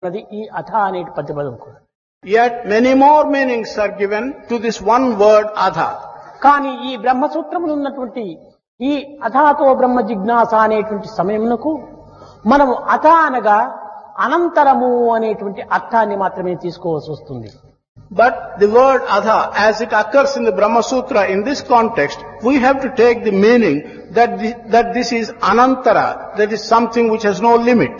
అది ఈ అథ అనే ప్రతిపదం కూడా Yet many more meanings are given to this one word adha. కానీ ఈ బ్రహ్మసూత్రములు ఉన్నటువంటి ఈ అథాతో బ్రహ్మ జిజ్ఞాస అనేటువంటి సమయమునకు మనము అథ అనగా అనంతరము అనేటువంటి అర్థాన్ని మాత్రమే తీసుకోవాల్సి వస్తుంది But the word adha, as it occurs in the Brahma Sutra in this context, we have to take the meaning that, the, that this is anantara, that is something which has no limit.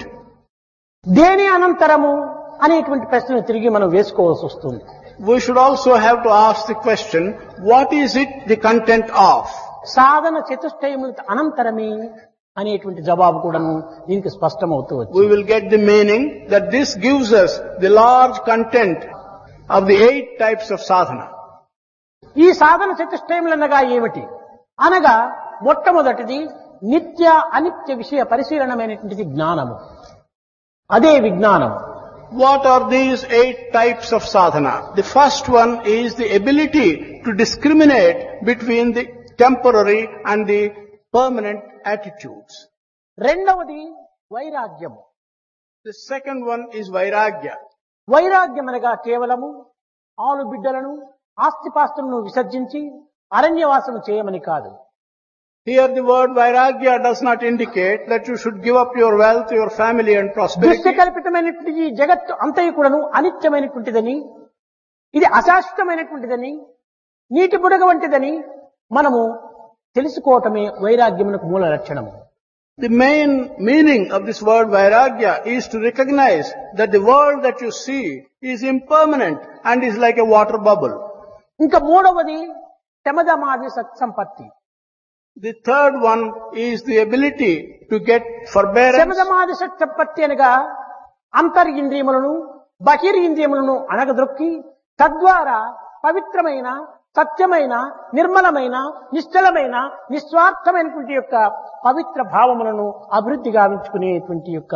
దేని అనంతరము అనేటువంటి ప్రశ్నను తిరిగి మనం వేసుకోవాల్సి వస్తుంది We should also have to ask the question, what is it the content of? సాధన చతుష్టయముల అనంతరమే అనేటువంటి జవాబు కూడాను దీనికి స్పష్టమవుతూ We వచ్చింది will get the meaning that this gives us the large content of the eight types of sadhana. ఈ సాధన చతుష్టయములు అనగా ఏమిటి అనగా మొట్టమొదటిది నిత్య అనిత్య విషయ పరిశీలనమైనటువంటిది జ్ఞానము అదే విజ్ఞానం What are these eight types of sadhana? The first one is the ability to discriminate between the temporary and the permanent attitudes. రెండవది వైరాగ్యము The second one is vairagya. వైరాగ్యం అనగా కేవలము ఆలు బిడ్డలను ఆస్తిపాస్తులను విసర్జించి అరణ్యవాసము చేయమని కాదు Here the word vairagya does not indicate that you should give up your wealth, your family and prosperity. దృశ్యకల్పితమైనటువంటి ఈ జగత్తు అంతయు కూడాను అనిత్యమైనటువంటిదని ఇది అశాశ్వతమైనటువంటిదని నీటి బుడగ వంటిదని మనము తెలుసుకోవటమే వైరాగ్యమునకు మూల లక్షణము The main meaning of this word vairagya is to recognize that the world that you see is impermanent and is like a water bubble. ఇంకా మూడవది శమదమాది సత్సంపత్తి The third one is the ability to get forbearance. శమదమాది సత్సంపత్తి అనగా అంతరింద్రియములను బహిరింద్రియములను అణగదొక్కి తద్వారా పవిత్రమైన సత్యమైన నిర్మలమైన నిశ్చలమైన నిస్వార్థమైనటువంటి యొక్క పవిత్ర భావములను అభివృద్ధి గావించుకునేటువంటి యొక్క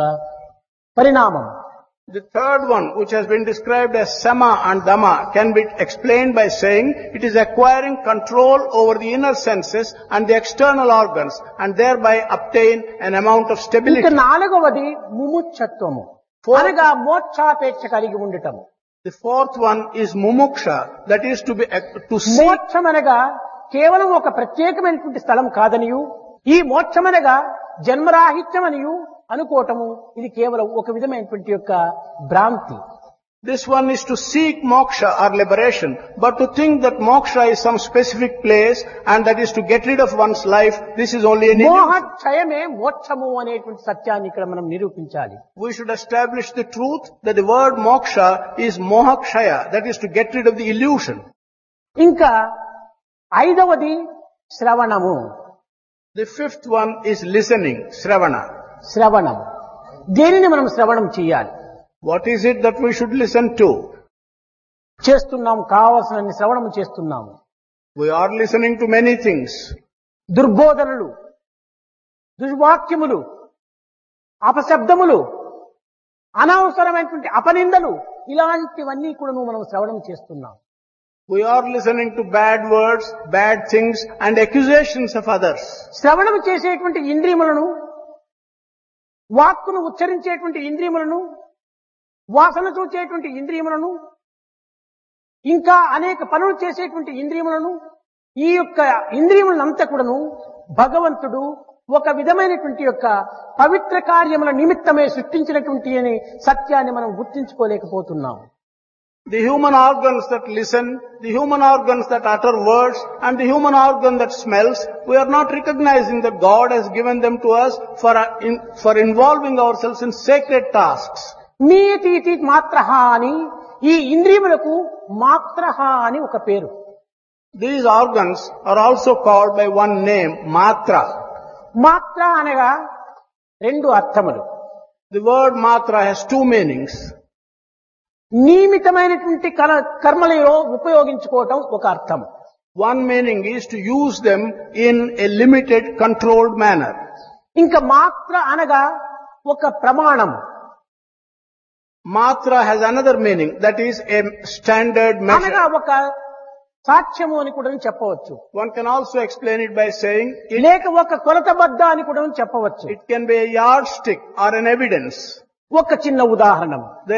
పరిణామం The third one, which has been described as sama and dhamma, can be explained by saying it is acquiring control over the inner senses and the external organs and thereby obtain an amount of ఇంకా stability. నాలుగవది ముముక్షత్వము అనగా మోక్షాపేక్ష కలిగి ఉండటము The fourth one is mumuksha, that is to be, to seek మోక్షం అనగా కేవలం ఒక ప్రత్యేకమైనటువంటి స్థలం కాదనియు ఈ మోక్షమనగా జన్మరాహిత్యమనియు అనుకోవటము ఇది కేవలం ఒక విధమైనటువంటి యొక్క భ్రాంతి This one is to seek moksha or liberation, but to think that moksha is some specific place and that is to get rid of one's life, this is only an మోహ illusion. క్షయమే మోక్షము అనేటువంటి సత్యాన్ని ఇక్కడ మనం నిరూపించాలి We should establish the truth that the word moksha is mohakshaya, that is to get rid of the illusion. ఇంకా ఐదవది శ్రవణము The fifth one is listening, sravana. శ్రవణం దేనిని మనం శ్రవణం చేయాలి What is it that we should listen to? చేస్తున్నాం కావలసిన శ్రవణం చేస్తున్నాము We are listening to many things. దుర్బోధనలు దుర్వాక్యములు అపశబ్దములు అనవసరమైనటువంటి అపనిందలు ఇలాంటివన్నీ కూడా మనం శ్రవణం చేస్తున్నాం We are listening to bad words, bad things and accusations of others. శ్రవణం చేసేటువంటి ఇంద్రియములను వాక్కును ఉచ్చరించేటువంటి ఇంద్రియములను వాసన చూచేటువంటి ఇంద్రియములను ఇంకా అనేక పనులు చేసేటువంటి ఇంద్రియములను ఈ యొక్క ఇంద్రియములంతా కూడాను భగవంతుడు ఒక విధమైనటువంటి యొక్క పవిత్ర కార్యముల నిమిత్తమే సృష్టించినటువంటి అనే సత్యాన్ని మనం గుర్తించుకోలేకపోతున్నాం The human organs that listen, the human organs that utter words, and the human organ that smells, we are not recognizing that God has given them to us for, uh, in, for involving ourselves in sacred tasks. మీతీతి మాత్రహ అని ఈ ఇంద్రియములకు మాత్రహ అని ఒక పేరు These organs are also called by one name, matra. మాత్ర అనగా రెండు అర్థములు The word matra has two meanings. నియమితమైనటువంటి కర- కర్మలలో ఉపయోగించుకోవటం ఒక అర్థం One meaning is to use them in a limited, controlled manner. ఇంకా మాత్ర అనగా ఒక ప్రమాణం Matra has another meaning, that is a standard అనగా measure. ఒక సాక్ష్యము అని కూడా చెప్పవచ్చు One can also explain it by saying it, లేక ఒక కొలతబద్ద అని కూడా చెప్పవచ్చు it can be a yardstick or an evidence. ఒక చిన్న ఉదాహరణ